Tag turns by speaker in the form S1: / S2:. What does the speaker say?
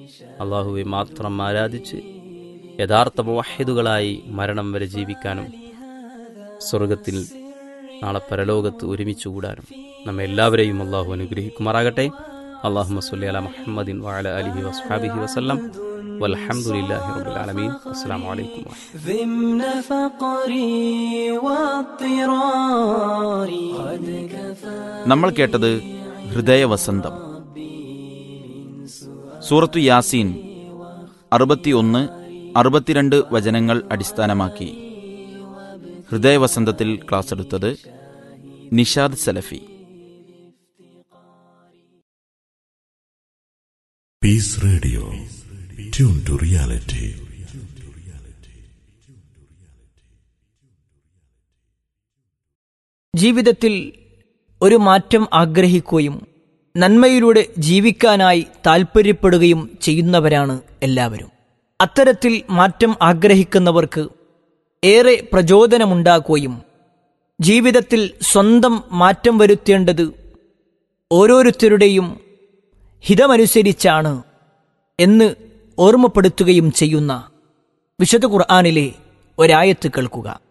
S1: അള്ളാഹുവെ മാത്രം ആരാധിച്ച് യഥാർത്ഥ മുവഹിദുകളായി മരണം വരെ ജീവിക്കാനും സ്വർഗത്തിൽ നാളെ പരലോകത്ത് ഒരുമിച്ച് കൂടാനും നമ്മെ എല്ലാവരെയും അള്ളാഹു അനുഗ്രഹിക്കുമാറാകട്ടെ അള്ളാഹു സല്ലി അല മുഹമ്മദിൻ വഅല അലിഹി വസ്ഹാബിഹി വസല്ലം വൽഹംദുലില്ലാഹി റബ്ബിൽ ആലമീൻ അസ്സലാമു അലൈക്കും വറഹ്മത്തുള്ളാഹി
S2: ضمن فقري واضطراري قد كفى
S3: നമ്മൾ കേട്ടത് ഹൃദയവസന്തം സൂറത്തു യാസീൻ അറുപത്തിയൊന്ന് അറുപത്തിരണ്ട് വചനങ്ങൾ അടിസ്ഥാനമാക്കി ഹൃദയവസന്തത്തിൽ ക്ലാസ് എടുത്തത് നിഷാദ് സലഫി
S4: Peace Radio. Tune to reality.
S5: ജീവിതത്തിൽ ഒരു മാറ്റം ആഗ്രഹിക്കുകയും നന്മയിലൂടെ ജീവിക്കാനായി താൽപ്പര്യപ്പെടുകയും ചെയ്യുന്നവരാണ് എല്ലാവരും അത്തരത്തിൽ മാറ്റം ആഗ്രഹിക്കുന്നവർക്ക് ഏറെ പ്രചോദനമുണ്ടാക്കുകയും ജീവിതത്തിൽ സ്വന്തം മാറ്റം വരുത്തേണ്ടത് ഓരോരുത്തരുടെയും ഹിതമനുസരിച്ചാണ് എന്ന് ഓർമ്മപ്പെടുത്തുകയും ചെയ്യുന്ന വിശുദ്ധ ഖുർആാനിലെ ഒരായത്ത് കേൾക്കുക